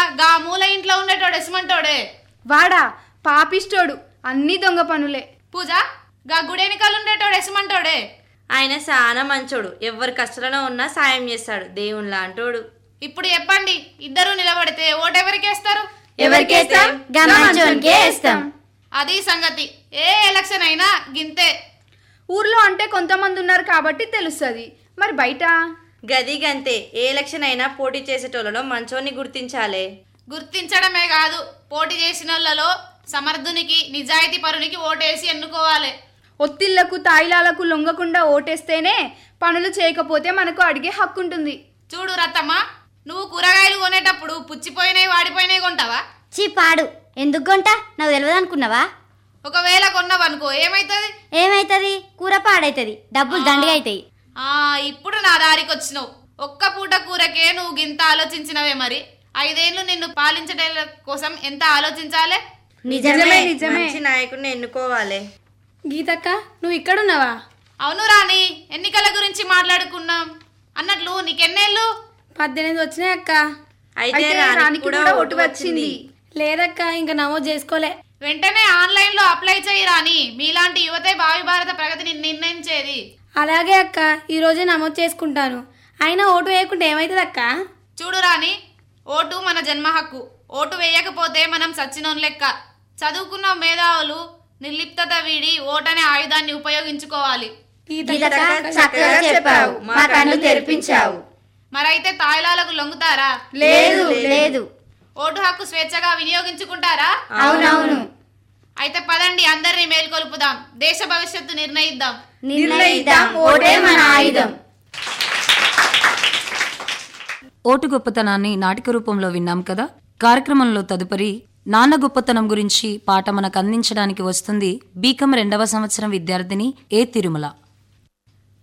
గా మూల ఇంట్లో ఉండేటోడు ఎసుమంటోడే వాడా పాపిష్టోడు అన్ని దొంగ పనులే పూజ గా గుడెనికలు ఉండేటోడు ఎసుమంటోడే ఆయన చాలా మంచోడు ఎవరి కష్టాలలో ఉన్నా సాయం చేస్తాడు దేవుని లాంటోడు ఇప్పుడు చెప్పండి ఇద్దరు నిలబడితే ఓటెవరికేస్తారు ఎవరికేస్తాం గా మంచోనికే వేస్తాం అది సంగతి ఏ ఎలక్షన్ అయినా గింతే ఊర్లో అంటే కొంతమంది ఉన్నారు కాబట్టి తెలుస్తుంది మరి బయట గది గంతే ఏ ఎలక్షన్ అయినా పోటీ చేసేటోళ్ళలో మంచోని గుర్తించాలే గుర్తించడమే కాదు పోటీ చేసిన వాళ్ళలో సమర్థునికి నిజాయితీ పరునికి ఓటేసి ఎన్నుకోవాలి ఒత్తిళ్లకు తాయిలాలకు లొంగకుండా ఓటేస్తేనే పనులు చేయకపోతే మనకు అడిగే హక్కు ఉంటుంది చూడు రత్తమ్మ నువ్వు కూరగాయలు కొనేటప్పుడు పుచ్చిపోయినాయి వాడిపోయినాయి కొంటావా చీ పాడు ఎందుకు కొంట నాకు తెలియదు అనుకున్నావా ఒకవేళ కొన్నావనుకో ఏమైతుంది ఏమైతుంది కూర పాడైతుంది డబ్బులు దండిగా అవుతాయి ఆ ఇప్పుడు నా దారికి వచ్చినావు ఒక్క పూట కూరకే నువ్వు గింత ఆలోచించినవే మరి ఐదేళ్లు నిన్ను పాలించడం కోసం ఎంత ఆలోచించాలే నిజమే నిజమే మంచి నాయకుడిని ఎన్నుకోవాలి గీతక్క నువ్వు ఇక్కడున్నావా అవును రాణి ఎన్నికల గురించి మాట్లాడుకున్నాం అన్నట్లు నీకెన్నేళ్ళు పద్దెనిమిది వచ్చినాయి అక్క అయితే అయితే రానికి రానికి కూడా కూడా ఓటు ఓటు వచ్చింది వచ్చింది లేదక్క ఇంకా నమోదు చేసుకోలే వెంటనే ఆన్లైన్ లో అప్లై చేయి రాని మీలాంటి యువతే భావి భారత ప్రగతిని నిర్ణయించేది అలాగే అక్క ఈ రోజే నమోదు చేసుకుంటాను అయినా ఓటు వేయకుంటే ఏమవుతుంది అక్క చూడు రాని ఓటు మన జన్మ హక్కు ఓటు వేయకపోతే మనం సచ్చినోన్ లెక్క చదువుకున్న మేధావులు నిర్లిప్తత వీడి ఓటనే ఆయుధాన్ని ఉపయోగించుకోవాలి గీతక్క చక్కగా చెప్పావు మా కన్ను తెరిపించావు మరైతే తాయిలాలకు లొంగుతారా లేదు లేదు ఓటు హక్కు స్వేచ్ఛగా వినియోగించుకుంటారా అవునవును అయితే పదండి అందరినీ మేల్కొల్పుదాం దేశ భవిష్యత్తు నిర్ణయిద్దాం నిర్ణయిద్దాం ఓటే మన ఆయుధం ఓటు గొప్పతనాన్ని నాటిక రూపంలో విన్నాం కదా కార్యక్రమంలో తదుపరి నాన్న గొప్పతనం గురించి పాట మనకు అందించడానికి వస్తుంది బీకం రెండవ సంవత్సరం విద్యార్థిని ఏ తిరుమల